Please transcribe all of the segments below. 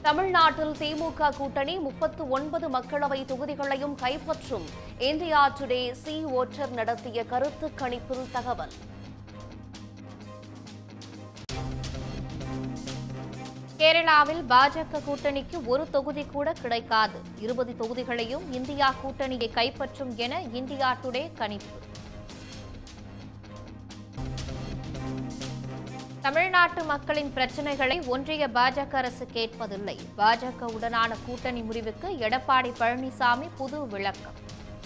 தமிழ்நாட்டில் திமுக கூட்டணி முப்பத்து ஒன்பது மக்களவை தொகுதிகளையும் கைப்பற்றும் இந்தியா டுடே சி ஓட்டர் நடத்திய கருத்து கணிப்பில் தகவல் கேரளாவில் பாஜக கூட்டணிக்கு ஒரு தொகுதி கூட கிடைக்காது இருபது தொகுதிகளையும் இந்தியா கூட்டணியை கைப்பற்றும் என இந்தியா டுடே கணிப்பு தமிழ்நாட்டு மக்களின் பிரச்சனைகளை ஒன்றிய பாஜக அரசு கேட்பதில்லை பாஜகவுடனான கூட்டணி முடிவுக்கு எடப்பாடி பழனிசாமி புது விளக்கம்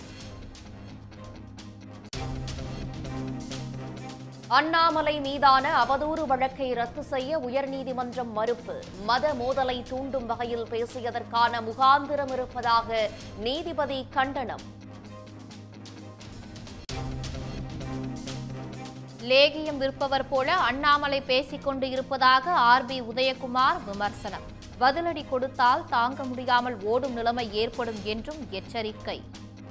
அண்ணாமலை மீதான அவதூறு வழக்கை ரத்து செய்ய உயர்நீதிமன்றம் மறுப்பு மத மோதலை தூண்டும் வகையில் பேசியதற்கான முகாந்திரம் இருப்பதாக நீதிபதி கண்டனம் லேகியம் விற்பவர் போல அண்ணாமலை பேசிக் கொண்டு இருப்பதாக ஆர்பி உதயகுமார் விமர்சனம் பதிலடி கொடுத்தால் தாங்க முடியாமல் ஓடும் நிலைமை ஏற்படும் என்றும் எச்சரிக்கை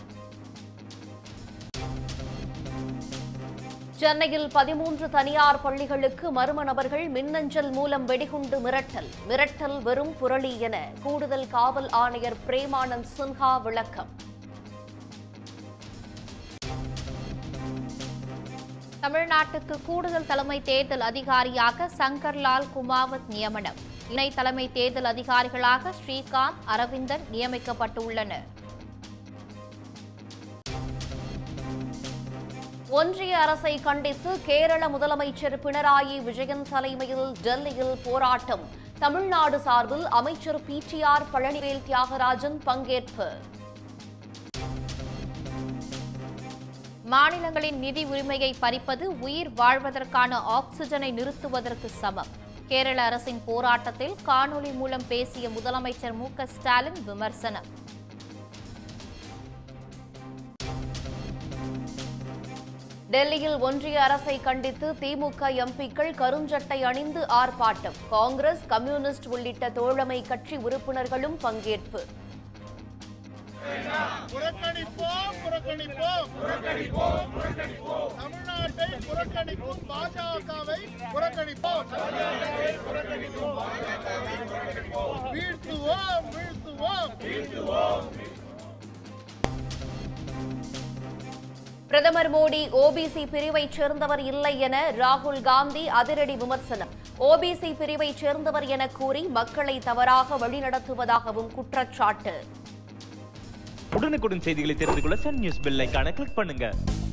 சென்னையில் பதிமூன்று தனியார் பள்ளிகளுக்கு மர்ம நபர்கள் மின்னஞ்சல் மூலம் வெடிகுண்டு மிரட்டல் மிரட்டல் வெறும் புரளி என கூடுதல் காவல் ஆணையர் பிரேமானந்த் சின்ஹா விளக்கம் தமிழ்நாட்டுக்கு கூடுதல் தலைமை தேர்தல் அதிகாரியாக சங்கர்லால் குமாவத் நியமனம் இணை தலைமை தேர்தல் அதிகாரிகளாக ஸ்ரீகாந்த் அரவிந்தன் நியமிக்கப்பட்டுள்ளனர் ஒன்றிய அரசை கண்டித்து கேரள முதலமைச்சர் பினராயி விஜயன் தலைமையில் டெல்லியில் போராட்டம் தமிழ்நாடு சார்பில் அமைச்சர் பிடிஆர் பழனிவேல் தியாகராஜன் பங்கேற்பு மாநிலங்களின் நிதி உரிமையை பறிப்பது உயிர் வாழ்வதற்கான ஆக்சிஜனை நிறுத்துவதற்கு சமம் கேரள அரசின் போராட்டத்தில் காணொலி மூலம் பேசிய முதலமைச்சர் மு க ஸ்டாலின் விமர்சனம் டெல்லியில் ஒன்றிய அரசை கண்டித்து திமுக எம்பிக்கள் கருஞ்சட்டை அணிந்து ஆர்ப்பாட்டம் காங்கிரஸ் கம்யூனிஸ்ட் உள்ளிட்ட தோழமை கட்சி உறுப்பினர்களும் பங்கேற்பு புறக்கணிப்போம் புறக்கணிப்போம் புறக்கணிப்போம் தமிழ்நாட்டை புறக்கணிக்கும் பாஜகவை புறக்கணிப்போம் வீழ்த்துவோம் வீழ்த்துவோம் பிரதமர் மோடி ஓபிசி பிரிவைச் சேர்ந்தவர் இல்லை என ராகுல் காந்தி அதிரடி விமர்சனம் ஓபிசி பிரிவைச் சேர்ந்தவர் என கூறி மக்களை தவறாக வழிநடத்துவதாகவும் குற்றச்சாட்டு உடனுக்குடன் செய்திகளை தெரிந்து கொள்ள சன் நியூஸ் பெல் ஐகானை கிளிக் பண்ணுங்க